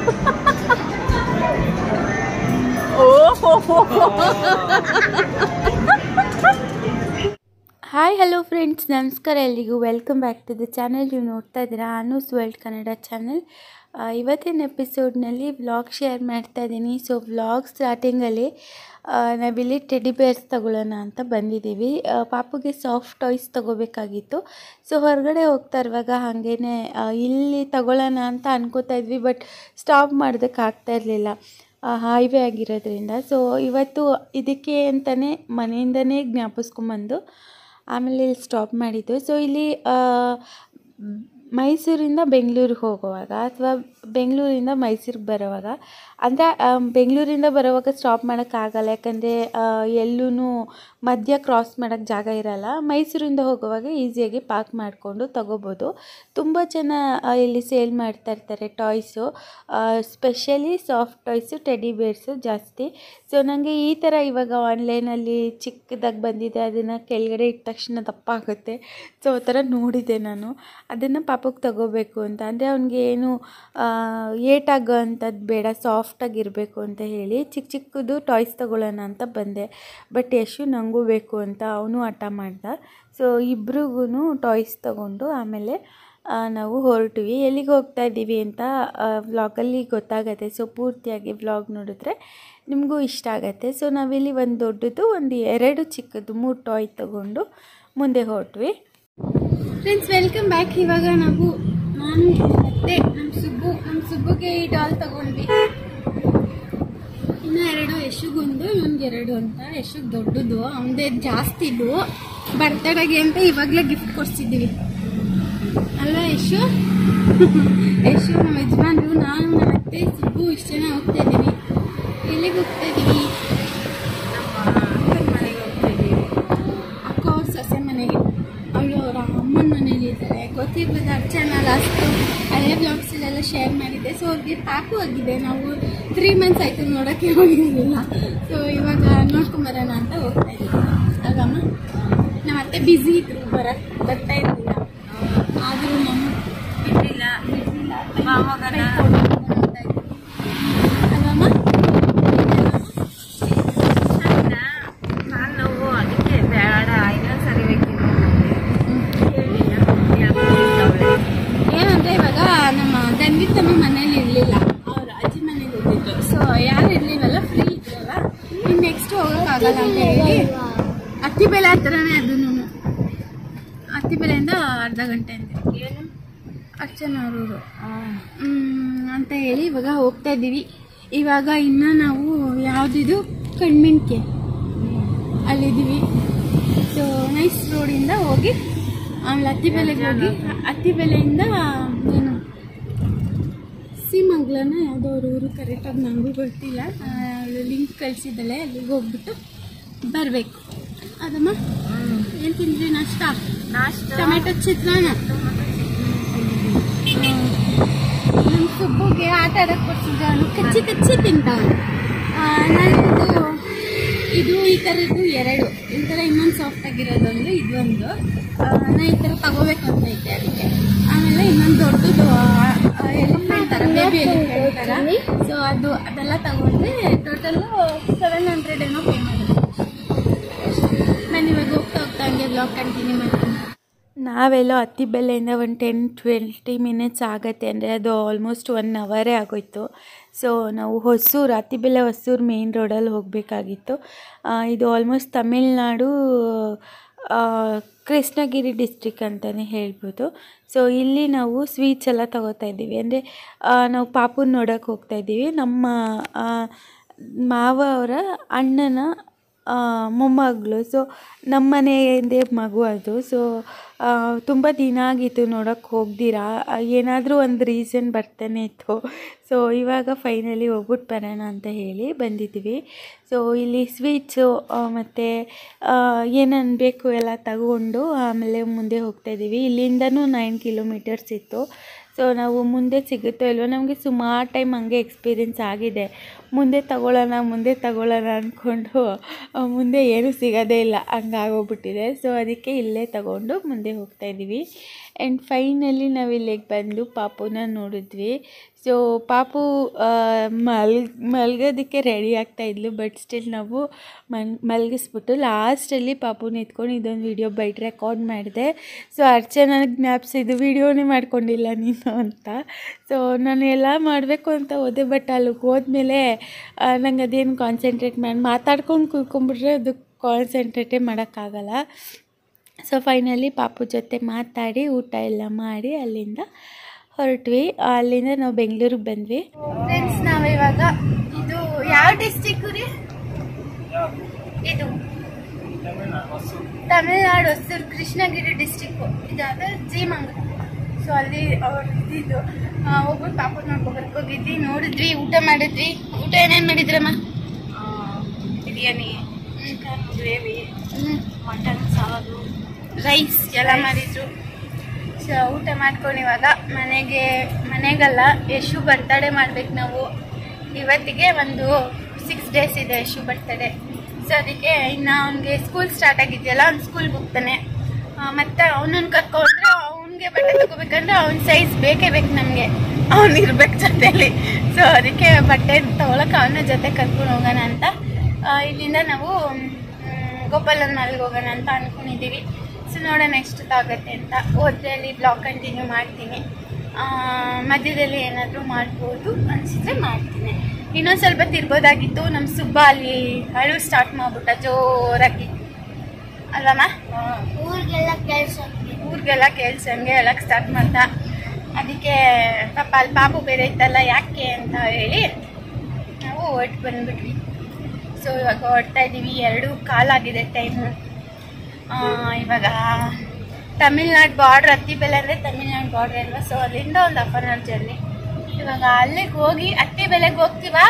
hi hello friends ನಮಸ್ಕಾರ ಎಲ್ರಿಗೂ welcome back to the channel ನೀವು ನೋಡ್ತಾ ಇದ್ದೀರಾ ಅನೂಸ್ ವರ್ಲ್ಡ್ ಕನ್ನಡ ಚಾನಲ್ ಇವತ್ತಿನ ಎಪಿಸೋಡ್ನಲ್ಲಿ ವ್ಲಾಗ್ ಶೇರ್ ಮಾಡ್ತಾ ಇದ್ದೀನಿ ಸೊ ವ್ಲಾಗ್ ಸ್ಟಾರ್ಟಿಂಗಲ್ಲಿ ನಾವಿಲ್ಲಿ ಟೆಡಿ ಬೇರ್ಸ್ ತಗೊಳ್ಳೋಣ ಅಂತ ಬಂದಿದ್ದೀವಿ ಆ, ಪಾಪುಗೆ ಸಾಫ್ಟ್ ಟಾಯ್ಸ್ ತಗೋಬೇಕಾಗಿತ್ತು ಸೊ ಹೊರಗಡೆ ಹೋಗ್ತಾ ಇರುವಾಗ ಹಾಗೇ ಇಲ್ಲಿ ತಗೊಳ್ಳೋಣ ಅಂತ ಅನ್ಕೋತಾ ಇದ್ವಿ ಬಟ್ ಸ್ಟಾಪ್ ಮಾಡೋದಕ್ಕೆ ಆಗ್ತಾ ಇರಲಿಲ್ಲ ಹೈವೇ ಆಗಿರೋದ್ರಿಂದ ಸೊ ಇವತ್ತು ಇದಕ್ಕೆ ಅಂತಲೇ ಮನೆಯಿಂದನೇ ಜ್ಞಾಪಿಸ್ಕೊಂಬಂದು ಆಮೇಲೆ ಇಲ್ಲಿ ಸ್ಟಾಪ್ ಮಾಡಿದ್ದು ಸೊ ಇಲ್ಲಿ ಆ, ಮೈಸೂರಿಂದ ಬೆಂಗಳೂರಿಗೆ ಹೋಗುವಾಗ ಅಥವಾ ಬೆಂಗಳೂರಿಂದ ಮೈಸೂರಿಗೆ ಬರೋವಾಗ ಅಂದರೆ ಬೆಂಗಳೂರಿಂದ ಬರೋವಾಗ ಸ್ಟಾಪ್ ಮಾಡೋಕ್ಕಾಗಲ್ಲ ಯಾಕಂದರೆ ಎಲ್ಲೂ ಮಧ್ಯ ಕ್ರಾಸ್ ಮಾಡೋಕ್ಕೆ ಜಾಗ ಇರಲ್ಲ ಮೈಸೂರಿಂದ ಹೋಗುವಾಗ ಈಸಿಯಾಗಿ ಪಾರ್ಕ್ ಮಾಡಿಕೊಂಡು ತಗೋಬೋದು ತುಂಬ ಜನ ಆ, ಇಲ್ಲಿ ಸೇಲ್ ಮಾಡ್ತಾ ಇರ್ತಾರೆ toys specially soft toys teddy bears ಜಾಸ್ತಿ ಸೊ ನನಗೆ ಈ ಥರ ಇವಾಗ ಆನ್ಲೈನಲ್ಲಿ ಚಿಕ್ಕದಾಗಿ ಬಂದಿದೆ ಅದನ್ನು ಕೆಳಗಡೆ ಇಟ್ಟ ತಕ್ಷಣ ದಪ್ಪ ಆಗುತ್ತೆ ಸೊ ಆ ಥರ ನೋಡಿದೆ ನಾನು ಅದನ್ನು ಪಾಪಕ್ಕೆ ತಗೋಬೇಕು ಅಂತ ಅಂದರೆ ಅವನಿಗೆ ಏನು ಏಟಾಗೋ ಅಂಥದ್ದು ಬೇಡ ಸಾಫ್ಟಾಗಿರಬೇಕು ಅಂತ ಹೇಳಿ ಚಿಕ್ಕ ಚಿಕ್ಕದು ಟಾಯ್ಸ್ ತಗೊಳ್ಳೋಣ ಅಂತ ಬಂದೆ ಬಟ್ ಯಶು ನನಗೂ ಬೇಕು ಅಂತ ಅವನು ಹಠ ಮಾಡ್ದ ಸೊ ಇಬ್ರಿಗೂ ಟಾಯ್ಸ್ ತಗೊಂಡು ಆಮೇಲೆ ಆ, ನಾವು ಹೊರಟ್ವಿ ಎಲ್ಲಿಗೆ ಹೋಗ್ತಾ ಇದ್ದೀವಿ ಅಂತ ವ್ಲಾಗಲ್ಲಿ ಗೊತ್ತಾಗತ್ತೆ ಸೊ ಪೂರ್ತಿಯಾಗಿ ವ್ಲಾಗ್ ನೋಡಿದ್ರೆ ನಿಮಗೂ ಇಷ್ಟ ಆಗುತ್ತೆ ಸೊ ನಾವಿಲ್ಲಿ ಒಂದು ದೊಡ್ಡದು ಒಂದು ಎರಡು ಚಿಕ್ಕದು ಮೂರು ಟಾಯ್ ತಗೊಂಡು ಮುಂದೆ ಹೊರಟ್ವಿ ಫ್ರೆಂಡ್ಸ್ ವೆಲ್ಕಮ್ ಬ್ಯಾಕ್ ಇವಾಗ ನಾವು ನಾನು ಮತ್ತೆ ನಮ್ಮ ಸುಬ್ಬು ನಮ್ಮ ಸುಬ್ಬುಗೆ ಈ ಡಾಲ್ ತಗೊಂಡ್ವಿ ಇನ್ನು ಎರಡು ಯಶುಗೊಂದು ಇವನ್ಗೆ ಎರಡು ಅಂತ ಯಶುಗ್ ದೊಡ್ಡದು ಅವನದೇ ಜಾಸ್ತಿ ಇದು ಬರ್ತಡೆಗೆ ಅಂತ ಇವಾಗಲೇ ಗಿಫ್ಟ್ ಕೊಡ್ಸಿದ್ದೀವಿ ಅಲ್ವಾ ಯಶು ಯಶು ನಮ್ಮ ಯಜಮಾನ್ರು ನಾನು ನಮ್ಮ ಅತ್ತೆ ಸುಬ್ಬು ಇಷ್ಟು ಜನ ಹೋಗ್ತಾ ಇದ್ದೀವಿ ಎಲ್ಲಿಗೆ ಹೋಗ್ತಾ ಇದ್ದೀವಿ ಅಕ್ಕ ಅವ್ರ ಸೊಸೆ ಮನೆಗೆ ಅವಳು ಅವರ ಅಮ್ಮನ ಮನೇಲಿ ಇದ್ದಾರೆ ಗೊತ್ತಿರ್ಬೋದು ಅರ್ಚನಾ ಲಾಸ್ಟು ಹಳೆ ಬ್ಲಾಗ್ಸಲ್ಲೆಲ್ಲ ಶೇರ್ ಮಾಡಿದ್ದೆ ಸೊ ಅವ್ರಿಗೆ ಪ್ಯಾಕು ಆಗಿದೆ ನಾವು ತ್ರೀ ಮಂತ್ಸ್ ಆಯಿತು ನೋಡೋಕ್ಕೆ ಹೋಗಿರಲಿಲ್ಲ ಸೊ ಇವಾಗ ನೋಡ್ಕೊಂಬರೋಣ ಅಂತ ಹೋಗ್ತಾ ಇದ್ದೀವಿ ಅಲ್ವಮ್ಮ ನಮ್ಮ ಅತ್ತೆ ಬ್ಯುಸಿ ಇದ್ರು ಬರ ಬರ್ತಾ ಇರಲಿಲ್ಲ ಆದರೂ ನಮ್ಮ ಬಿಡಲಿಲ್ಲ ಅಲ್ವಮ್ಮ ನಾವು ಅದಕ್ಕೆ ಬೇಡ ಇನ್ನೊಂದು ಸರಿ ಬೇಕಿಲ್ಲ ಏನಂದ್ರೆ ಇವಾಗ ನಮ್ಮ ಗಂಗಿತಮ್ಮ ಮನೇಲಿ ಇರ್ಲಿಲ್ಲ ಅವ್ರ ಅಜ್ಜಿ ಮನೆಗೆ ಹೋಗಿದ್ರು ಸೊ ಯಾರು ಇರ್ಲಿಲ್ವಲ್ಲ ಫ್ರೀ ಇದ್ರಲ್ಲ ಇನ್ನು ನೆಕ್ಸ್ಟ್ ಹೋಗೋಕ್ಕಾಗಲ್ಲ ಅಂತ ಹೇಳಿ ಅತ್ತಿ ಬೆಲೆ ಹತ್ರನೇ ಅದನ್ನು ಅತ್ತಿ ಬೆಲೆಯಿಂದ ಅರ್ಧ ಗಂಟೆ ಅಂತೆ ಅರ್ಚನೂರು ಅಂತ ಹೇಳಿ ಇವಾಗ ಹೋಗ್ತಾ ಇದ್ದೀವಿ ಇವಾಗ ಇನ್ನು ನಾವು ಯಾವುದಿದು ಕಣ್ಮಿಣ್ಕೆ ಅಲ್ಲಿದ್ದೀವಿ ಸೊ ನೈಸ್ ರೋಡಿಂದ ಹೋಗಿ ಆಮೇಲೆ ಅತ್ತಿಬೆಲೆಗೆ ಹೋಗಿ ಅತ್ತಿಬೆಲೆಯಿಂದ ಏನು ಸೀಮಂಗ್ಲನ ಯಾವುದೋ ಅವ್ರ ಊರು ಕರೆಕ್ಟಾಗಿ ನನಗೂ ಗೊತ್ತಿಲ್ಲ ಅವಳು ಲಿಂಕ್ ಕಳಿಸಿದ್ದಾಳೆ ಅಲ್ಲಿಗೆ ಹೋಗ್ಬಿಟ್ಟು ಬರಬೇಕು ಅದಮ್ಮ ಏನು ತಿಂದ್ರಿ ನಾಷ್ಟ ನಾಷ್ಟ ಟೊಮೆಟೊ ಚಿತ್ರಾನ್ನ ನಮ್ಮ ಸುಬ್ಬುಗೆ ಆಟ ಆಡೋಕ್ಕೆ ಕೊಡ್ತಿದ್ದೆ ಅವನು ಕಚ್ಚಿ ಕಚ್ಚಿ ತಿಂತಾವನು ನಾನು ಇದು ಈ ಥರದ್ದು ಎರಡು ಈ ಥರ ಇನ್ನೊಂದು ಸಾಫ್ಟ್ ಆಗಿರೋದೊಂದು ಇದೊಂದು ಆ, ನಾ ಈ ಥರ ತಗೋಬೇಕು ಅಂತ ಇದ್ದೆ ಅದಕ್ಕೆ ಆಮೇಲೆ ಇನ್ನೊಂದು ದೊಡ್ಡದು ಎಲಿಫೆಂಟ್ ಥರ ಬೇಬಿ ಎಲಿಫೆಂಟ್ ಥರ ಸೊ ಅದು ಅದೆಲ್ಲ ತಗೊಂಡ್ರೆ ಟೋಟಲು ಸೆವೆನ್ ಹಂಡ್ರೆಡ್ ಏನೋ ಪೇ ಮಾಡಿದೆ ನಾನು ಇವಾಗ ಹೋಗ್ತಾ ಹೋಗ್ತಾ ಹಂಗೆ ಬ್ಲಾಗ್ ಕಂಟಿನ್ಯೂ ಮಾಡ್ತೀನಿ ನಾವೆಲ್ಲೋ ಹತ್ತಿ ಬೆಲೆಯಿಂದ ಒಂದು ಟೆನ್ ಟ್ವೆಂಟಿ ಮಿನಿಟ್ಸ್ ಆಗತ್ತೆ ಅಂದರೆ ಅದು ಆಲ್ಮೋಸ್ಟ್ ಒನ್ ಅವರೇ ಆಗೋಯ್ತು ಸೊ ನಾವು ಹೊಸೂರು ಅತ್ತಿಬೆಲೆ ಹೊಸೂರು ಮೇನ್ ರೋಡಲ್ಲಿ ಹೋಗಬೇಕಾಗಿತ್ತು ಇದು ಆಲ್ಮೋಸ್ಟ್ ತಮಿಳ್ನಾಡು ಆ, ಕೃಷ್ಣಗಿರಿ ಡಿಸ್ಟ್ರಿಕ್ ಅಂತಲೇ ಹೇಳ್ಬೋದು ಸೊ ಇಲ್ಲಿ ನಾವು ಸ್ವೀಟ್ಸ್ ಎಲ್ಲ ತಗೋತಾ ಇದ್ದೀವಿ ಅಂದರೆ ನಾವು ಪಾಪುನ ನೋಡೋಕೆ ಹೋಗ್ತಾ ಇದ್ದೀವಿ ನಮ್ಮ ಆ, ಮಾವ ಅವರ ಅಣ್ಣನ ಆ, ಮೊಮ್ಮಗಳು ಸೊ ನಮ್ಮ ಮನೆಯಿಂದೇ ಮಗು ಅದು ಸೊ ತುಂಬ ದಿನ ಆಗಿತ್ತು ನೋಡೋಕ್ಕೆ ಹೋಗ್ದಿರಾ ಏನಾದರೂ ಒಂದು ರೀಸನ್ ಬರ್ತಾನೆ ಇತ್ತು ಸೊ ಇವಾಗ ಫೈನಲಿ ಹೋಗ್ಬಿಟ್ಟು ಬರೋಣ ಅಂತ ಹೇಳಿ ಬಂದಿದ್ದೀವಿ ಸೊ ಇಲ್ಲಿ ಸ್ವೀಟ್ಸು ಮತ್ತು ಏನೇನು ಬೇಕು ಎಲ್ಲ ತಗೊಂಡು ಆಮೇಲೆ ಮುಂದೆ ಹೋಗ್ತಾ ಇದ್ದೀವಿ ಇಲ್ಲಿಂದನೂ ನೈನ್ ಕಿಲೋಮೀಟರ್ಸ್ ಇತ್ತು ಸೊ ನಾವು ಮುಂದೆ ಸಿಗುತ್ತೋ ಇಲ್ವೋ ನಮಗೆ ಸುಮಾರು ಟೈಮ್ ಹಂಗೆ ಎಕ್ಸ್ಪೀರಿಯೆನ್ಸ್ ಆಗಿದೆ ಮುಂದೆ ತಗೊಳ್ಳೋಣ ಮುಂದೆ ತಗೊಳ್ಳೋಣ ಅಂದ್ಕೊಂಡು ಆ, ಮುಂದೆ ಏನೂ ಸಿಗೋದೇ ಇಲ್ಲ ಹಂಗಾಗೋಗ್ಬಿಟ್ಟಿದೆ ಸೊ ಅದಕ್ಕೆ ಇಲ್ಲೇ ತಗೊಂಡು ಮುಂದೆ ಹೋಗ್ತಾ ಇದ್ದೀವಿ ಆ್ಯಂಡ್ ಫೈನಲಿ ನಾವು ಇಲ್ಲಿಗೆ ಬಂದು ಪಾಪುನ ನೋಡಿದ್ವಿ ಸೊ ಪಾಪು ಆ, ಮಲ್ ಮಲ್ಗೋದಕ್ಕೆ ರೆಡಿ ಆಗ್ತಾ ಇದ್ಲು ಬಟ್ ಸ್ಟಿಲ್ ನಾವು ಮನ್ ಮಲಗಿಸ್ಬಿಟ್ಟು ಲಾಸ್ಟಲ್ಲಿ ಪಾಪುನ ಎತ್ಕೊಂಡು ಇದೊಂದು ವಿಡಿಯೋ ಬೈಟ್ ರೆಕಾರ್ಡ್ ಮಾಡಿದೆ ಸೊ ಅರ್ಚನಾಗ ಜ್ಞಾಪಿಸಿದ್ದು ವಿಡಿಯೋನೇ ಮಾಡ್ಕೊಂಡಿಲ್ಲ ನೀನು ಅಂತ ಸೊ ನಾನು ಎಲ್ಲ ಮಾಡಬೇಕು ಅಂತ ಹೋದೆ ಬಟ್ ಅಲ್ಲಿ ಹೋದ್ಮೇಲೆ ನಂಗೆ ಅದೇನು ಕಾನ್ಸಂಟ್ರೇಟ್ ಮಾಡಿ ಮಾತಾಡ್ಕೊಂಡು ಕೂತ್ಕೊಂಡ್ಬಿಟ್ರೆ ಅದು ಕಾನ್ಸಂಟ್ರೇಟೇ ಮಾಡೋಕ್ಕಾಗಲ್ಲ ಸೊ ಫೈನಲಿ ಪಾಪು ಜೊತೆ ಮಾತಾಡಿ ಊಟ ಎಲ್ಲ ಮಾಡಿ ಅಲ್ಲಿಂದ ಹೊರಟ್ವಿ ಅಲ್ಲಿಂದ ನಾವು ಬೆಂಗಳೂರಿಗೆ ಬಂದ್ವಿ ಫ್ರೆಂಡ್ಸ್ ನಾವಿವಾಗ ಇದು ಯಾವ ಡಿಸ್ಟಿಕ್ ರೀ ಇದು ತಮಿಳ್ನಾಡು ಹೊಸೂರು ಕೃಷ್ಣಗಿರಿ ಡಿಸ್ಟಿಕ್ ಇದಾದ ಜೀಮಂಗ್ಲ ಸೊ ಅಲ್ಲಿ ಅವ್ರು ಇದ್ದಿದ್ದು ಹೋಗ್ಬಿಟ್ಟು ಪಾಪ ನೋಡ್ಕೊಬರ್ಕ್ ಹೋಗಿದ್ವಿ ನೋಡಿದ್ವಿ ಊಟ ಮಾಡಿದ್ವಿ ಊಟ ಏನೇನು ಮಾಡಿದ್ರಮ್ಮ biryani chicken gravy hmm mutton ಸಾರು ರೈಸ್ ಎಲ್ಲ ಮಾಡಿದ್ರು ಸೊ ಊಟ ಮಾಡ್ಕೊಂಡು ಇವಾಗ ಮನೆಗೆ ಮನೆಗಲ್ಲ ಯಶು ಬರ್ತಡೇ ಮಾಡ್ಬೇಕು ನಾವು ಇವತ್ತಿಗೆ ಒಂದು ಸಿಕ್ಸ್ ಡೇಸ್ ಇದೆ ಯಶು ಬರ್ತಡೇ ಸೊ ಅದಕ್ಕೆ ಇನ್ನು ಅವ್ನಿಗೆ ಸ್ಕೂಲ್ ಸ್ಟಾರ್ಟ್ ಆಗಿದೆಯಲ್ಲ ಅವ್ನು ಸ್ಕೂಲ್ಗೆ ಹೋಗ್ತಾನೆ ಆ, ಮತ್ತೆ ಅವನನ್ನು ಕರ್ಕೊಂಡ್ರೆ ಅವ್ನಿಗೆ ಬಟ್ಟೆ ತಗೋಬೇಕಂದ್ರೆ ಅವ್ನ ಸೈಜ್ ಬೇಕೇ ಬೇಕು ನಮಗೆ ಅವ್ನು ಇರ್ಬೇಕು ಜೊತೆಲಿ ಸೊ ಅದಕ್ಕೆ ಬಟ್ಟೆ ತಗೊಳಕ್ಕೆ ಅವನ ಜೊತೆ ಕರ್ಕೊಂಡು ಹೋಗೋಣ ಅಂತ ಆ, ಇಲ್ಲಿಂದ ನಾವು ಮ್, ಗೋಪಾಲನ್ ಮಲ್ಗೆ ಹೋಗೋಣ ಅಂತ ಅನ್ಕೊಂಡಿದ್ದೀವಿ ಸೊ ನೋಡೋಣ ಎಷ್ಟೊತ್ತಾಗತ್ತೆ ಅಂತ ಹೋದ್ರೆ ಅಲ್ಲಿ ಬ್ಲಾಗ್ ಕಂಟಿನ್ಯೂ ಮಾಡ್ತೀನಿ ಆ, ಮಧ್ಯದಲ್ಲಿ ಏನಾದರೂ ಮಾಡ್ಬೋದು ಅನಿಸಿದ್ರೆ ಮಾಡ್ತೀನಿ ಇನ್ನೊಂದು ಸ್ವಲ್ಪ ತಿರ್ಬೋದಾಗಿತ್ತು ನಮ್ಮ ಸುಬ್ಬ ಅಲ್ಲಿ ಅಳು ಸ್ಟಾರ್ಟ್ ಮಾಡ್ಬಿಟ್ಟ ಜೋರಾಗಿ ಅಲ್ವಮ್ಮ ಊರಿಗೆಲ್ಲ ಕೆಲಸ ಊರಿಗೆಲ್ಲ ಕೇಳ್ಸಂಗೆ ಹೇಳಕ್ಕೆ ಸ್ಟಾರ್ಟ್ ಮಾಡ್ದ ಅದಕ್ಕೆ ಪಾಪ ಅಲ್ಲಿ ಪಾಪು ಬೇರೆ ಇತ್ತಲ್ಲ ಯಾಕೆ ಅಂತ ಹೇಳಿ ನಾವು ಹೊರಟು ಬಂದ್ಬಿಟ್ವಿ ಸೊ ಇವಾಗ ಹೊರಡ್ತಾ ಇದ್ದೀವಿ ಎರಡು ಕಾಲಾಗಿದೆ ಟೈಮು ಇವಾಗ ತಮಿಳ್ನಾಡು ಬಾರ್ಡ್ರ್ ಹತ್ತಿ ಬೆಲೆ ಅಂದರೆ ತಮಿಳ್ನಾಡು ಬಾರ್ಡ್ರ್ ಅಲ್ವಾ ಸೊ ಅಲ್ಲಿಂದ ಒಂದು ಹಾಫ್ ಅನ್ ಅವರ್ ಜರ್ನಿ ಇವಾಗ ಅಲ್ಲಿಗೆ ಹೋಗಿ ಹತ್ತಿ ಬೆಲೆಗೆ ಹೋಗ್ತೀವಾ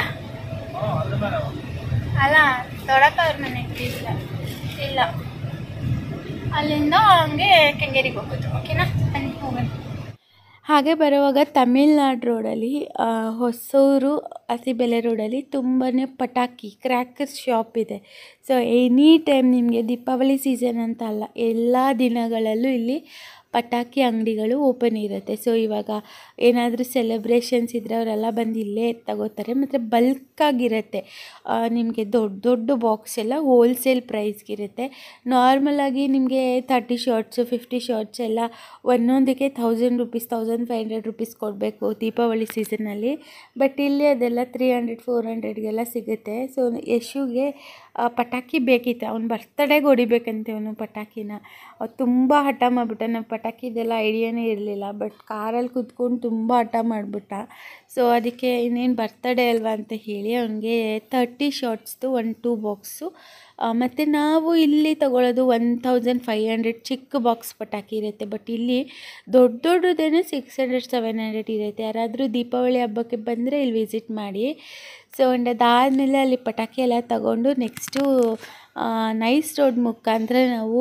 ಅಲ್ಲ ದೊಡ್ಡಪ್ಪ ಅವ್ರ ಮನೆಗೆ ಇಲ್ಲ ಇಲ್ಲ ಅಲ್ಲಿಂದ ಹಂಗೆ ಕೆಂಗೇರಿಗೆ ಹೋಗೋದು ಓಕೆನಾ ಬನ್ನಿ ಹೋಗೋಣ ಹಾಗೆ ಬರುವಾಗ ತಮಿಳ್ನಾಡು ರೋಡಲ್ಲಿ ಆ, ಹೊಸೂರು ಹಸಿಬೆಲೆ ರೋಡಲ್ಲಿ ತುಂಬಾ ಪಟಾಕಿ ಕ್ರ್ಯಾಕರ್ಸ್ ಶಾಪ್ ಇದೆ ಸೊ ಎನಿ ಟೈಮ್ ನಿಮಗೆ ದೀಪಾವಳಿ ಸೀಸನ್ ಅಂತ ಅಲ್ಲ ಎಲ್ಲ ದಿನಗಳಲ್ಲೂ ಇಲ್ಲಿ ಪಟಾಕಿ ಅಂಗಡಿಗಳು ಓಪನ್ ಇರುತ್ತೆ ಸೊ ಇವಾಗ ಏನಾದರೂ ಸೆಲೆಬ್ರೇಷನ್ಸ್ ಇದ್ದರೆ ಅವರೆಲ್ಲ ಬಂದು ಇಲ್ಲೇ ತಗೋತಾರೆ ಮತ್ತು ಬಲ್ಕಾಗಿರುತ್ತೆ ನಿಮಗೆ ದೊಡ್ಡ ದೊಡ್ಡ ಬಾಕ್ಸ್ ಎಲ್ಲ ಹೋಲ್ಸೇಲ್ ಪ್ರೈಸ್ಗಿರುತ್ತೆ ನಾರ್ಮಲಾಗಿ ನಿಮಗೆ ತರ್ಟಿ ಶಾರ್ಟ್ಸು ಫಿಫ್ಟಿ ಶಾರ್ಟ್ಸ್ ಎಲ್ಲ ಒಂದೊಂದಕ್ಕೆ thousand rupees thousand five hundred rupees ಕೊಡಬೇಕು ದೀಪಾವಳಿ ಸೀಸನಲ್ಲಿ ಬಟ್ ಇಲ್ಲಿ ಅದೆಲ್ಲ ತ್ರೀ ಹಂಡ್ರೆಡ್ ಫೋರ್ ಹಂಡ್ರೆಡ್ಗೆಲ್ಲ ಸಿಗುತ್ತೆ ಸೊ ಯಶುಗೆ ಆ, ಪಟಾಕಿ ಬೇಕಿತ್ತು ಅವ್ನು ಬರ್ತಡೇಗೆ ಹೊಡಿಬೇಕಂತೆ ಅವನು ಪಟಾಕಿನ ಅವ್ನು ತುಂಬ ಹಠ ಮಾಡಿಬಿಟ್ಟ ನಾವು ಪಟಾಕಿದೆಲ್ಲ ಐಡಿಯಾನೇ ಇರಲಿಲ್ಲ ಬಟ್ ಕಾರಲ್ಲಿ ಕುತ್ಕೊಂಡು ತುಂಬ ಹಠ ಮಾಡಿಬಿಟ್ಟ ಸೊ ಅದಕ್ಕೆ ಇನ್ನೇನು ಬರ್ತಡೇ ಅಲ್ವಾ ಅಂತ ಹೇಳಿ ಅವನಿಗೆ ತರ್ಟಿ ಶಾರ್ಟ್ಸ್ದು ಒನ್ ಟೂ ಬಾಕ್ಸು ಮತ್ತು ನಾವು ಇಲ್ಲಿ ತಗೊಳ್ಳೋದು ಒನ್ ತೌಸಂಡ್ ಫೈವ್ ಹಂಡ್ರೆಡ್ ಚಿಕ್ಕ ಬಾಕ್ಸ್ ಪಟಾಕಿ ಇರುತ್ತೆ ಬಟ್ ಇಲ್ಲಿ ದೊಡ್ಡ ದೊಡ್ಡದೇನೆ ಸಿಕ್ಸ್ ಹಂಡ್ರೆಡ್ ಸೆವೆನ್ ಹಂಡ್ರೆಡ್ ಇರುತ್ತೆ ಯಾರಾದರೂ ದೀಪಾವಳಿ ಹಬ್ಬಕ್ಕೆ ಬಂದರೆ ಇಲ್ಲಿ ವಿಸಿಟ್ ಮಾಡಿ ಸೊ ಅಂಡ್ ಅದಾದಮೇಲೆ ಅಲ್ಲಿ ಪಟಾಕಿ ಎಲ್ಲ ತಗೊಂಡು ನೆಕ್ಸ್ಟು ನೈಸ್ ರೋಡ್ ಮುಖಾಂತರ ನಾವು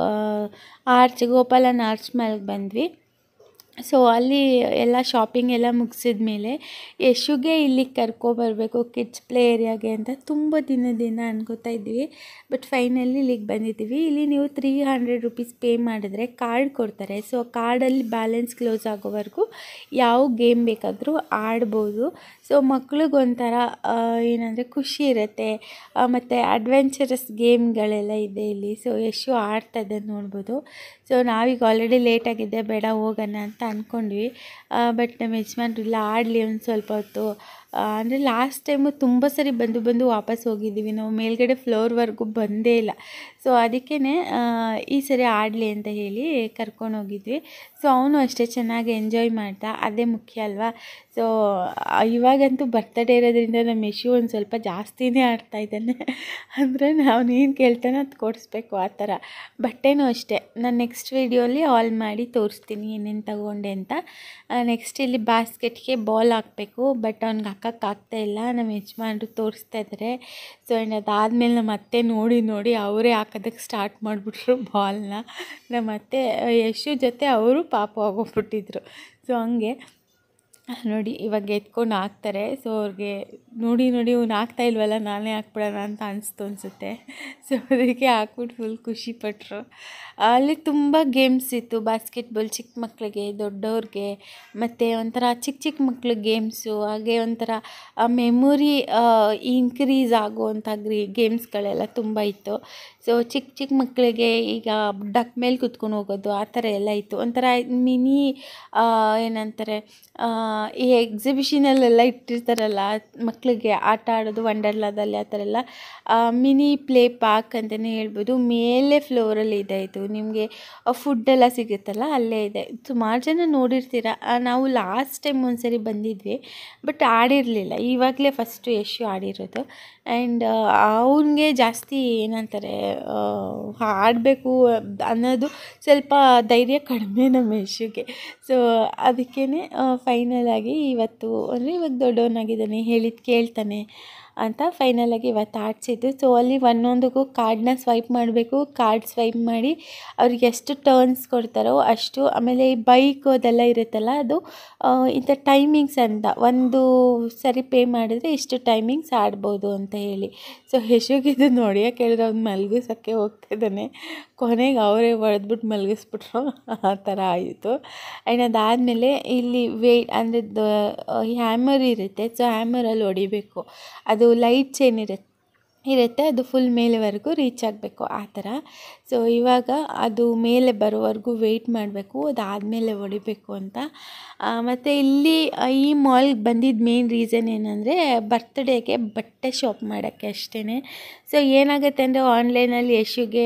ಆರ್ಚ್ ಗೋಪಾಲನ್ ಆರ್ಚ್ ಮೇಲೆ ಬಂದ್ವಿ ಸೊ ಅಲ್ಲಿ ಎಲ್ಲ ಶಾಪಿಂಗ್ ಎಲ್ಲ ಮುಗಿಸಿದ ಮೇಲೆ ಯಶುಗೆ ಇಲ್ಲಿಗೆ ಕರ್ಕೊಬರ್ಬೇಕು ಕಿಡ್ಸ್ ಪ್ಲೇ ಏರಿಯಾಗೆ ಅಂತ ತುಂಬ ದಿನದಿಂದ ಅನ್ಕೋತಾ ಇದ್ವಿ ಬಟ್ ಫೈನಲಿ ಇಲ್ಲಿಗೆ ಬಂದಿದ್ದೀವಿ ಇಲ್ಲಿ ನೀವು ತ್ರೀ ಹಂಡ್ರೆಡ್ ರುಪೀಸ್ ಪೇ ಮಾಡಿದ್ರೆ ಕಾರ್ಡ್ ಕೊಡ್ತಾರೆ ಸೊ ಕಾರ್ಡಲ್ಲಿ ಬ್ಯಾಲೆನ್ಸ್ ಕ್ಲೋಸ್ ಆಗೋವರೆಗೂ ಯಾವ ಗೇಮ್ ಬೇಕಾದರೂ ಆಡ್ಬೋದು ಸೊ ಮಕ್ಳಿಗೊಂಥರ ಏನಂದರೆ ಖುಷಿ ಇರುತ್ತೆ ಮತ್ತು ಅಡ್ವೆಂಚರಸ್ ಗೇಮ್ಗಳೆಲ್ಲ ಇದೆ ಇಲ್ಲಿ ಸೊ ಯಶು ಆಡ್ತಾ ಇದ್ದದ್ದು ನೋಡ್ಬೋದು ಸೊ ನಾವೀಗ ಆಲ್ರೆಡಿ ಲೇಟಾಗಿದೆ ಬೇಡ ಹೋಗೋಣ ಅಂತ ಅಂದ್ಕೊಂಡ್ವಿ ಬಟ್ ನಮ್ಮ ಯಜಮಾನ್ರು ಇಲ್ಲ ಆಡಲಿ ಒಂದು ಸ್ವಲ್ಪ ಹೊತ್ತು ಅಂದರೆ ಲಾಸ್ಟ್ ಟೈಮು ತುಂಬ ಸರಿ ಬಂದು ಬಂದು ವಾಪಸ್ ಹೋಗಿದ್ದೀವಿ ನಾವು ಮೇಲ್ಗಡೆ ಫ್ಲೋರ್ವರೆಗೂ ಬಂದೇ ಇಲ್ಲ ಸೊ ಅದಕ್ಕೇ ಈ ಸರಿ ಆಡಲಿ ಅಂತ ಹೇಳಿ ಕರ್ಕೊಂಡು ಹೋಗಿದ್ವಿ ಸೊ ಅವನು ಅಷ್ಟೇ ಚೆನ್ನಾಗಿ ಎಂಜಾಯ್ ಮಾಡ್ದ ಅದೇ ಮುಖ್ಯ ಅಲ್ವಾ ಸೊ ಇವಾಗಂತೂ ಬರ್ತಡೇ ಇರೋದ್ರಿಂದ ನಮ್ಮ ಯಶು ಒಂದು ಸ್ವಲ್ಪ ಜಾಸ್ತಿನೇ ಆಡ್ತಾ ಇದ್ದಾನೆ ಅಂದರೆ ನಾವು ಏನು ಕೇಳ್ತಾನೆ ಅದು ಕೊಡಿಸ್ಬೇಕು ಆ ಥರ ಬಟ್ಟೆನೂ ಅಷ್ಟೇ ನಾನು ನೆಕ್ಸ್ಟ್ ವೀಡಿಯೋಲಿ ಆಲ್ ಮಾಡಿ ತೋರಿಸ್ತೀನಿ ಏನೇನು ತಗೊಂಡೆ ಅಂತ ನೆಕ್ಸ್ಟ್ ಇಲ್ಲಿ ಬಾಸ್ಕೆಟ್ಗೆ ಬಾಲ್ ಹಾಕಬೇಕು ಬಟ್ ಅವ್ನಿಗೆ ಹಾಕೋಕ್ಕಾಗ್ತಾ ಇಲ್ಲ ನಮ್ಮ ಯಜಮಾನ್ರು ತೋರಿಸ್ತಾ ಇದ್ದಾರೆ ಸೊ ಆ್ಯಂಡ್ ಅದಾದಮೇಲೆ ನಮ್ಮ ಅತ್ತೆ ನೋಡಿ ನೋಡಿ ಅವರೇ ಹಾಕೋದಕ್ಕೆ ಸ್ಟಾರ್ಟ್ ಮಾಡಿಬಿಟ್ರು ಬಾಲ್ನ ನಮ್ಮ ಅತ್ತೆ ಯಶು ಜೊತೆ ಅವರು ಪಾಪ ಆಗೋಗ್ಬಿಟ್ಟಿದ್ರು ಸೊ ಹಂಗೆ ನೋಡಿ ಇವಾಗ ಎತ್ಕೊಂಡು ಹಾಕ್ತಾರೆ ಸೊ ಅವ್ರಿಗೆ ನೋಡಿ ನೋಡಿ ಅವ್ನು ಹಾಕ್ತಾ ಇಲ್ವಲ್ಲ ನಾನೇ ಹಾಕ್ಬಿಡೋಣ ಅಂತ ಅನಿಸ್ತು ಅನಿಸುತ್ತೆ ಸೊ ಅದಕ್ಕೆ ಹಾಕ್ಬಿಟ್ಟು ಫುಲ್ ಖುಷಿಪಟ್ಟರು ಅಲ್ಲಿ ತುಂಬ ಗೇಮ್ಸ್ ಇತ್ತು ಬಾಸ್ಕೆಟ್ಬಾಲ್ ಚಿಕ್ಕ ಮಕ್ಕಳಿಗೆ ದೊಡ್ಡವ್ರಿಗೆ ಮತ್ತು ಒಂಥರ ಚಿಕ್ಕ ಚಿಕ್ಕ ಮಕ್ಳ ಗೇಮ್ಸು ಹಾಗೆ ಒಂಥರ ಮೆಮೊರಿ ಇನ್ಕ್ರೀಸ್ ಆಗುವಂಥ ಗ್ರೀ ಗೇಮ್ಸ್ಗಳೆಲ್ಲ ತುಂಬ ಇತ್ತು ಸೊ ಚಿಕ್ಕ ಚಿಕ್ಕ ಮಕ್ಕಳಿಗೆ ಈಗ ಡಕ್ ಮೇಲೆ ಕುತ್ಕೊಂಡು ಹೋಗೋದು ಆ ಥರ ಎಲ್ಲ ಇತ್ತು ಒಂಥರ ಮಿನಿ ಏನಂತಾರೆ ಆ, ಈ ಎಕ್ಸಿಬಿಷನಲ್ಲೆಲ್ಲ ಇಟ್ಟಿರ್ತಾರಲ್ಲ ಮಕ್ಕಳಿಗೆ ಆಟ ಆಡೋದು ವಂಡರ್ಲಾದಲ್ಲಿ ಆ ಥರ ಎಲ್ಲ ಮಿನಿ ಪ್ಲೇ ಪಾರ್ಕ್ ಅಂತಲೇ ಹೇಳ್ಬೋದು ಮೇಲೆ ಫ್ಲೋರಲ್ಲಿ ಇದೆ ಇದು ನಿಮಗೆ ಫುಡ್ಡೆಲ್ಲ ಸಿಗುತ್ತಲ್ಲ ಅಲ್ಲೇ ಇದೆ ಸುಮಾರು ಜನ ನೋಡಿರ್ತೀರ ಆ, ನಾವು ಲಾಸ್ಟ್ ಟೈಮ್ ಒಂದ್ಸರಿ ಬಂದಿದ್ವಿ ಬಟ್ ಆಡಿರಲಿಲ್ಲ ಇವಾಗಲೇ ಫಸ್ಟು ಯಶು ಆಡಿರೋದು ಆ್ಯಂಡ್ ಅವನಿಗೆ ಜಾಸ್ತಿ ಏನಂತಾರೆ ಆಡಬೇಕು ಅನ್ನೋದು ಸ್ವಲ್ಪ ಧೈರ್ಯ ಕಡಿಮೆ ನಮ್ಮ ಯಶುಗೆ ಸೊ ಅದಕ್ಕೇ ಫೈನಲ್ ಆಗಿ ಇವತ್ತು ಅಂದರೆ ಇವಾಗ ದೊಡ್ಡವನಾಗಿದ್ದಾನೆ ಹೇಳಿದ್ದು ಕೇಳ್ತಾನೆ ಅಂತ ಫೈನಲಾಗಿ ಇವತ್ತು ಆಡಿಸಿದ್ದು ಸೊ ಅಲ್ಲಿ ಒಂದೊಂದಕ್ಕೂ ಕಾರ್ಡ್ನ ಸ್ವೈಪ್ ಮಾಡಬೇಕು ಕಾರ್ಡ್ ಸ್ವೈಪ್ ಮಾಡಿ ಅವ್ರಿಗೆ ಎಷ್ಟು ಟರ್ನ್ಸ್ ಕೊಡ್ತಾರೋ ಅಷ್ಟು ಆಮೇಲೆ ಈ ಬೈಕ್ ಅದೆಲ್ಲ ಇರುತ್ತಲ್ಲ ಅದು ಆ, ಇಂಥ ಟೈಮಿಂಗ್ಸ್ ಅಂತ ಒಂದು ಸರಿ ಪೇ ಮಾಡಿದ್ರೆ ಇಷ್ಟು ಟೈಮಿಂಗ್ಸ್ ಆಡ್ಬೋದು ಅಂತ ಹೇಳಿ ಸೊ ಯಶೋಗಿದ್ದು ನೋಡಿ ಕೇಳಿದ್ರೆ ಅವ್ನು ಮಲಗಿಸೋಕ್ಕೆ ಹೋಗ್ತಿದ್ದಾನೆ ಕೊನೆಗೆ ಅವರೇ ಹೊಡೆದ್ಬಿಟ್ಟು ಮಲಗಿಸ್ಬಿಟ್ರು ಆ ಥರ ಆಯಿತು ಆ್ಯಂಡ್ ಅದಾದಮೇಲೆ ಇಲ್ಲಿ ವೇಟ್ ಅಂದರೆ ಹ್ಯಾಮರ್ ಇರುತ್ತೆ ಸೊ ಹ್ಯಾಮರಲ್ಲಿ ಹೊಡಿಬೇಕು ಅದು ಲೈಟ್ಸ್ ಏನಿರುತ್ತೆ ಇರುತ್ತೆ ಅದು ಫುಲ್ ಮೇಲೆವರೆಗೂ ರೀಚ್ ಆಗಬೇಕು ಆ ಥರ ಸೊ ಇವಾಗ ಅದು ಮೇಲೆ ಬರೋವರೆಗೂ ವೆಯ್ಟ್ ಮಾಡಬೇಕು ಅದಾದಮೇಲೆ ಹೊಡಿಬೇಕು ಅಂತ ಮತ್ತು ಇಲ್ಲಿ ಆ, ಈ ಮಾಲ್ಗೆ ಬಂದಿದ್ದ ಮೇನ್ ರೀಸನ್ ಏನಂದರೆ ಬರ್ತ್ಡೇಗೆ ಬಟ್ಟೆ ಶಾಪ್ ಮಾಡೋಕ್ಕೆ ಅಷ್ಟೇ ಸೊ ಏನಾಗುತ್ತೆ ಅಂದರೆ ಆನ್ಲೈನಲ್ಲಿ ಯಶುಗೆ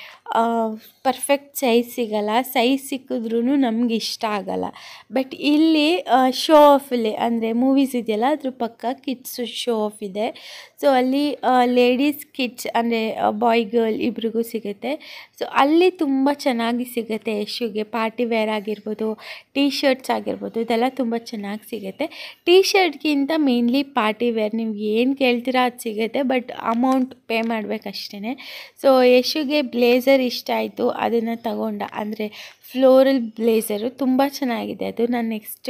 ಪರ್ಫೆಕ್ಟ್ ಸೈಜ್ ಸಿಗಲ್ಲ ಸೈಜ್ ಸಿಕ್ಕಿದ್ರೂ ನಮ್ಗೆ ಇಷ್ಟ ಆಗಲ್ಲ ಬಟ್ ಇಲ್ಲಿ ಶೋ ಆಫಲ್ಲಿ ಅಂದರೆ ಮೂವೀಸ್ ಇದೆಯಲ್ಲ ಅದ್ರ ಪಕ್ಕ ಕಿಡ್ಸ್ ಶೋ ಆಫ್ ಇದೆ ಸೊ ಅಲ್ಲಿ ಲೇಡೀಸ್ ಕಿಡ್ಸ್ ಅಂದರೆ ಬಾಯ್ ಗರ್ಲ್ ಇಬ್ರಿಗೂ ಸಿಗುತ್ತೆ ಸೊ ಅಲ್ಲಿ ತುಂಬ ಚೆನ್ನಾಗಿ ಸಿಗುತ್ತೆ ಯಶುಗೆ ಪಾರ್ಟಿ ವೇರ್ ಆಗಿರ್ಬೋದು ಟೀ ಶರ್ಟ್ಸ್ ಆಗಿರ್ಬೋದು ಇದೆಲ್ಲ ತುಂಬ ಚೆನ್ನಾಗಿ ಸಿಗುತ್ತೆ ಟೀ ಶರ್ಟ್ಗಿಂತ ಮೇನ್ಲಿ ಪಾರ್ಟಿ ವೇರ್ ನೀವು ಏನು ಕೇಳ್ತೀರಾ ಅದು ಸಿಗುತ್ತೆ ಬಟ್ ಅಮೌಂಟ್ ಪೇ ಮಾಡಬೇಕಷ್ಟೇ ಸೊ ಯಶುಗೆ ಬ್ಲೇಸರ್ ಇಷ್ಟ ಆಯಿತು ಅದನ್ನು ತಗೊಂಡ ಅಂದರೆ ಫ್ಲೋರಲ್ ಬ್ಲೇಸರು ತುಂಬ ಚೆನ್ನಾಗಿದೆ ಅದು ನಾನು ನೆಕ್ಸ್ಟು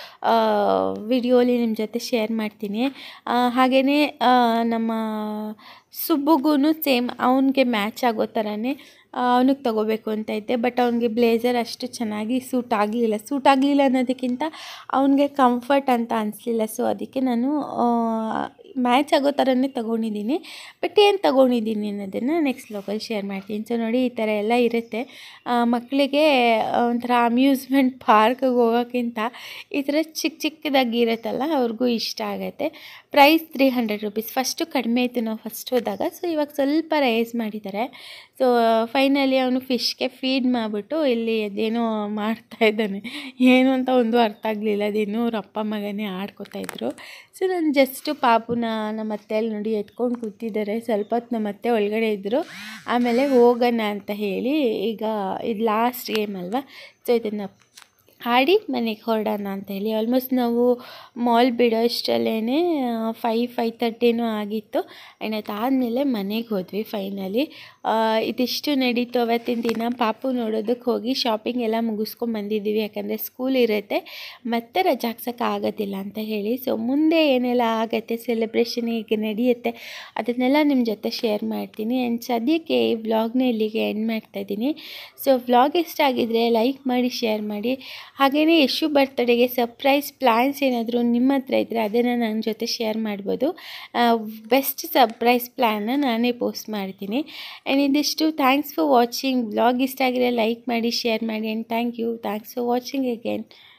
ವಿಡಿಯೋಲಿ ನಿಮ್ಮ ಜೊತೆ ಶೇರ್ ಮಾಡ್ತೀನಿ ಹಾಗೆಯೇ ನಮ್ಮ ಸುಬ್ಬುಗೂ ಸೇಮ್ ಅವನಿಗೆ ಮ್ಯಾಚ್ ಆಗೋ ಥರನೇ ಅವನಿಗೆ ತಗೋಬೇಕು ಅಂತ ಇದ್ದೆ ಬಟ್ ಅವನಿಗೆ ಬ್ಲೇಸರ್ ಅಷ್ಟು ಚೆನ್ನಾಗಿ ಸೂಟ್ ಆಗಲಿಲ್ಲ ಸೂಟ್ ಆಗಲಿಲ್ಲ ಅನ್ನೋದಕ್ಕಿಂತ ಅವನಿಗೆ ಕಂಫರ್ಟ್ ಅಂತ ಅನಿಸ್ಲಿಲ್ಲ ಸೊ ಅದಕ್ಕೆ ನಾನು ಮ್ಯಾಚ್ ಆಗೋ ಥರನೇ ತೊಗೊಂಡಿದ್ದೀನಿ ಬಟ್ ಏನು ತೊಗೊಂಡಿದ್ದೀನಿ ಅನ್ನೋದನ್ನು ನೆಕ್ಸ್ಟ್ ಲೋಕಲ್ ಶೇರ್ ಮಾಡ್ತೀನಿ ಸೊ ನೋಡಿ ಈ ಥರ ಎಲ್ಲ ಇರುತ್ತೆ ಆ, ಮಕ್ಕಳಿಗೆ ಒಂಥರ ಅಮ್ಯೂಸ್ಮೆಂಟ್ ಪಾರ್ಕ್ಗೆ ಹೋಗೋಕ್ಕಿಂತ ಈ ಥರ ಚಿಕ್ಕ ಚಿಕ್ಕದಾಗಿ ಇರುತ್ತಲ್ಲ ಅವ್ರಿಗೂ ಇಷ್ಟ ಆಗುತ್ತೆ price three hundred rupees first ಕಡಿಮೆ ಇತ್ತು ನಾವು ಫಸ್ಟ್ ಹೋದಾಗ ಸೊ ಇವಾಗ ಸ್ವಲ್ಪ ರೈಸ್ ಮಾಡಿದ್ದಾರೆ ಸೊ ಫೈನಲಿ ಅವನು ಫಿಶ್ಗೆ ಫೀಡ್ ಮಾಡಿಬಿಟ್ಟು ಇಲ್ಲಿ ಅದೇನೋ ಮಾಡ್ತಾ ಇದ್ದಾನೆ ಏನು ಅಂತ ಒಂದು ಅರ್ಥ ಆಗಲಿಲ್ಲ ಅದೇನೋ ಅವ್ರ ಅಪ್ಪ ಮಗನೇ ಆಡ್ಕೊತಾ ಇದ್ರು ಸೊ ನಾನು ಜಸ್ಟು ಪಾಪುನ ನಮ್ಮ ಅತ್ತೆಯಲ್ಲಿ ನೋಡಿ ಎತ್ಕೊಂಡು ಕೂತಿದ್ದಾರೆ ಸ್ವಲ್ಪ ಹೊತ್ತು ನಮ್ಮ ಅತ್ತೆ ಒಳಗಡೆ ಇದ್ದರು ಆಮೇಲೆ ಹೋಗೋಣ ಅಂತ ಹೇಳಿ ಈಗ ಇದು ಲಾಸ್ಟ್ ಗೇಮ್ ಅಲ್ವಾ ಸೊ ಇದನ್ನು ಆಡಿ ಮನೆಗೆ ಹೊರಡೋಣ ಅಂತ ಹೇಳಿ ಆಲ್ಮೋಸ್ಟ್ ನಾವು ಮಾಲ್ ಬಿಡೋ ಅಷ್ಟರಲ್ಲೇ ಫೈ ಫೈ ತರ್ಟಿನೂ ಆಗಿತ್ತು ಆ್ಯಂಡ್ ಅದಾದಮೇಲೆ ಮನೆಗೆ ಹೋದ್ವಿ ಫೈನಲಿ ಇದಿಷ್ಟು ನಡೀತು ಅವತ್ತಿನ ದಿನ ಪಾಪು ನೋಡೋದಕ್ಕೆ ಹೋಗಿ ಶಾಪಿಂಗ್ ಎಲ್ಲ ಮುಗಿಸ್ಕೊಂಡು ಬಂದಿದ್ದೀವಿ ಯಾಕಂದರೆ ಸ್ಕೂಲ್ ಇರುತ್ತೆ ಮತ್ತೆ ರಜೆ ಹಾಕ್ಸೋಕ್ಕಾಗೋದಿಲ್ಲ ಅಂತ ಹೇಳಿ ಸೊ ಮುಂದೆ ಏನೆಲ್ಲ ಆಗುತ್ತೆ ಸೆಲೆಬ್ರೇಷನ್ ಹೀಗೆ ನಡೆಯುತ್ತೆ ಅದನ್ನೆಲ್ಲ ನಿಮ್ಮ ಜೊತೆ ಶೇರ್ ಮಾಡ್ತೀನಿ ಆ್ಯಂಡ್ ಸದ್ಯಕ್ಕೆ ಈ ವ್ಲಾಗ್ನ ಇಲ್ಲಿಗೆ ಎಂಡ್ ಮಾಡ್ತಾಯಿದ್ದೀನಿ ಸೊ ವ್ಲಾಗ್ ಇಷ್ಟ ಆಗಿದ್ರೆ ಲೈಕ್ ಮಾಡಿ ಶೇರ್ ಮಾಡಿ ಹಾಗೆಯೇ ಯಶು ಬರ್ತಡೆಗೆ ಸರ್ಪ್ರೈಸ್ ಪ್ಲ್ಯಾನ್ಸ್ ಏನಾದರೂ ನಿಮ್ಮ ಹತ್ರ ಇದ್ದರೆ ಅದನ್ನು ನನ್ನ ಜೊತೆ ಶೇರ್ ಮಾಡ್ಬೋದು ಬೆಸ್ಟ್ ಸರ್ಪ್ರೈಸ್ ಪ್ಲ್ಯಾನ್ನ ನಾನೇ ಪೋಸ್ಟ್ ಮಾಡ್ತೀನಿ ಆ್ಯಂಡ್ ಇದಿಷ್ಟು ಥ್ಯಾಂಕ್ಸ್ ಫಾರ್ ವಾಚಿಂಗ್ ವ್ಲಾಗ್ ಇಷ್ಟ ಆಗಿದ್ರೆ ಲೈಕ್ ಮಾಡಿ ಶೇರ್ ಮಾಡಿ and thank you thanks for watching again